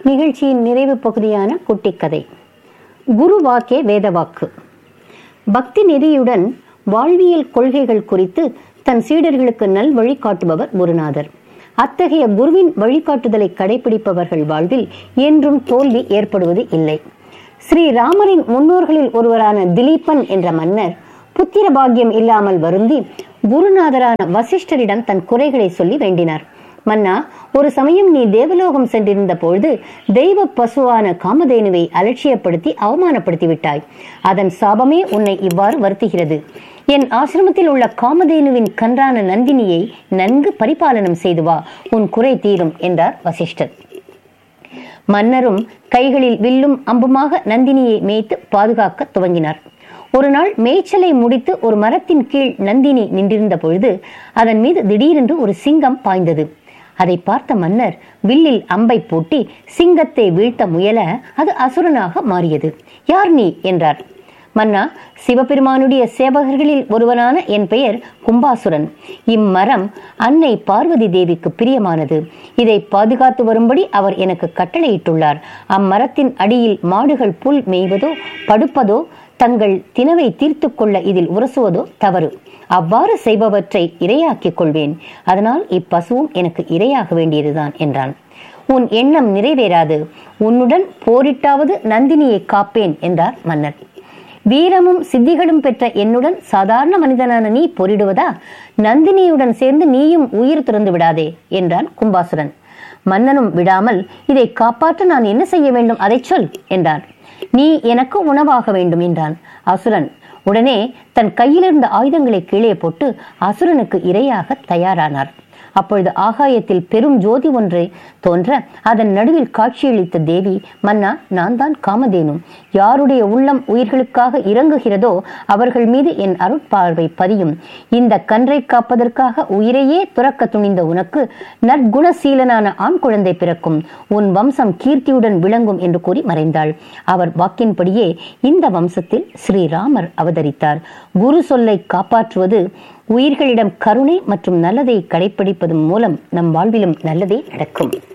நிகழ்ச்சியின் நிறைவு பகுதியான குட்டிக்கதை குரு வாக்கே வேதவாக்கு பக்தி நெறியுடன் வாழ்வியல் கொள்கைகள் குறித்து தன் சீடர்களுக்கு நல் வழிகாட்டுபவர் குருநாதர் அத்தகைய குருவின் வழிகாட்டுதலை கடைபிடிப்பவர்கள் வாழ்வில் என்றும் தோல்வி ஏற்படுவது இல்லை ஸ்ரீ ராமரின் முன்னோர்களில் ஒருவரான திலீபன் என்ற மன்னர் புத்திர பாக்கியம் இல்லாமல் வருந்தி குருநாதரான வசிஷ்டரிடம் தன் குறைகளை சொல்லி வேண்டினார் மன்னா ஒரு சமயம் நீ தேவலோகம் சென்றிருந்த பொழுது தெய்வ பசுவான காமதேனுவை அலட்சியப்படுத்தி அவமானப்படுத்தி விட்டாய் அதன் சாபமே உன்னை இவ்வாறு வருத்துகிறது என் ஆசிரமத்தில் உள்ள காமதேனுவின் கன்றான நந்தினியை நன்கு பரிபாலனம் செய்து வா உன் குறை தீரும் என்றார் வசிஷ்டர் மன்னரும் கைகளில் வில்லும் அம்புமாக நந்தினியை மேய்த்து பாதுகாக்க துவங்கினார் ஒரு நாள் மேய்ச்சலை முடித்து ஒரு மரத்தின் கீழ் நந்தினி நின்றிருந்த பொழுது அதன் மீது திடீரென்று ஒரு சிங்கம் பாய்ந்தது அதை பார்த்த மன்னர் வில்லில் அம்பை பூட்டி சிங்கத்தை வீழ்த்த முயல அது அசுரனாக மாறியது யார் நீ என்றார் மன்னா சிவபெருமானுடைய சேவகர்களில் ஒருவனான என் பெயர் கும்பாசுரன் இம்மரம் அன்னை பார்வதி தேவிக்கு பிரியமானது இதை பாதுகாத்து வரும்படி அவர் எனக்கு கட்டளையிட்டுள்ளார் அம்மரத்தின் அடியில் மாடுகள் புல் மேய்வதோ படுப்பதோ தங்கள் தினவை தீர்த்து கொள்ள இதில் உரசுவதோ தவறு அவ்வாறு செய்பவற்றை இரையாக்கிக் கொள்வேன் அதனால் இப்பசுவும் எனக்கு இரையாக வேண்டியதுதான் என்றான் உன் எண்ணம் நிறைவேறாது உன்னுடன் போரிட்டாவது நந்தினியை காப்பேன் என்றார் மன்னர் வீரமும் சித்திகளும் பெற்ற என்னுடன் சாதாரண மனிதனான நீ போரிடுவதா நந்தினியுடன் சேர்ந்து நீயும் உயிர் திறந்து விடாதே என்றான் கும்பாசுரன் மன்னனும் விடாமல் இதை காப்பாற்ற நான் என்ன செய்ய வேண்டும் அதை சொல் என்றான் நீ எனக்கு உணவாக வேண்டும் என்றான் அசுரன் உடனே தன் கையிலிருந்த ஆயுதங்களை கீழே போட்டு அசுரனுக்கு இரையாக தயாரானார் அப்பொழுது ஆகாயத்தில் பெரும் ஜோதி ஒன்றை தோன்ற அதன் நடுவில் காட்சியளித்த தேவி மன்னா நான் தான் காமதேனும் யாருடைய உள்ளம் உயிர்களுக்காக இறங்குகிறதோ அவர்கள் மீது என் அருட்பார்வை பதியும் இந்த கன்றை காப்பதற்காக உயிரையே துறக்க துணிந்த உனக்கு நற்குணசீலனான ஆண் குழந்தை பிறக்கும் உன் வம்சம் கீர்த்தியுடன் விளங்கும் என்று கூறி மறைந்தாள் அவர் வாக்கின்படியே இந்த வம்சத்தில் ஸ்ரீராமர் அவதரித்தார் குரு சொல்லை காப்பாற்றுவது உயிர்களிடம் கருணை மற்றும் நல்லதை கடைபிடிப்பதன் மூலம் நம் வாழ்விலும் நல்லதே நடக்கும்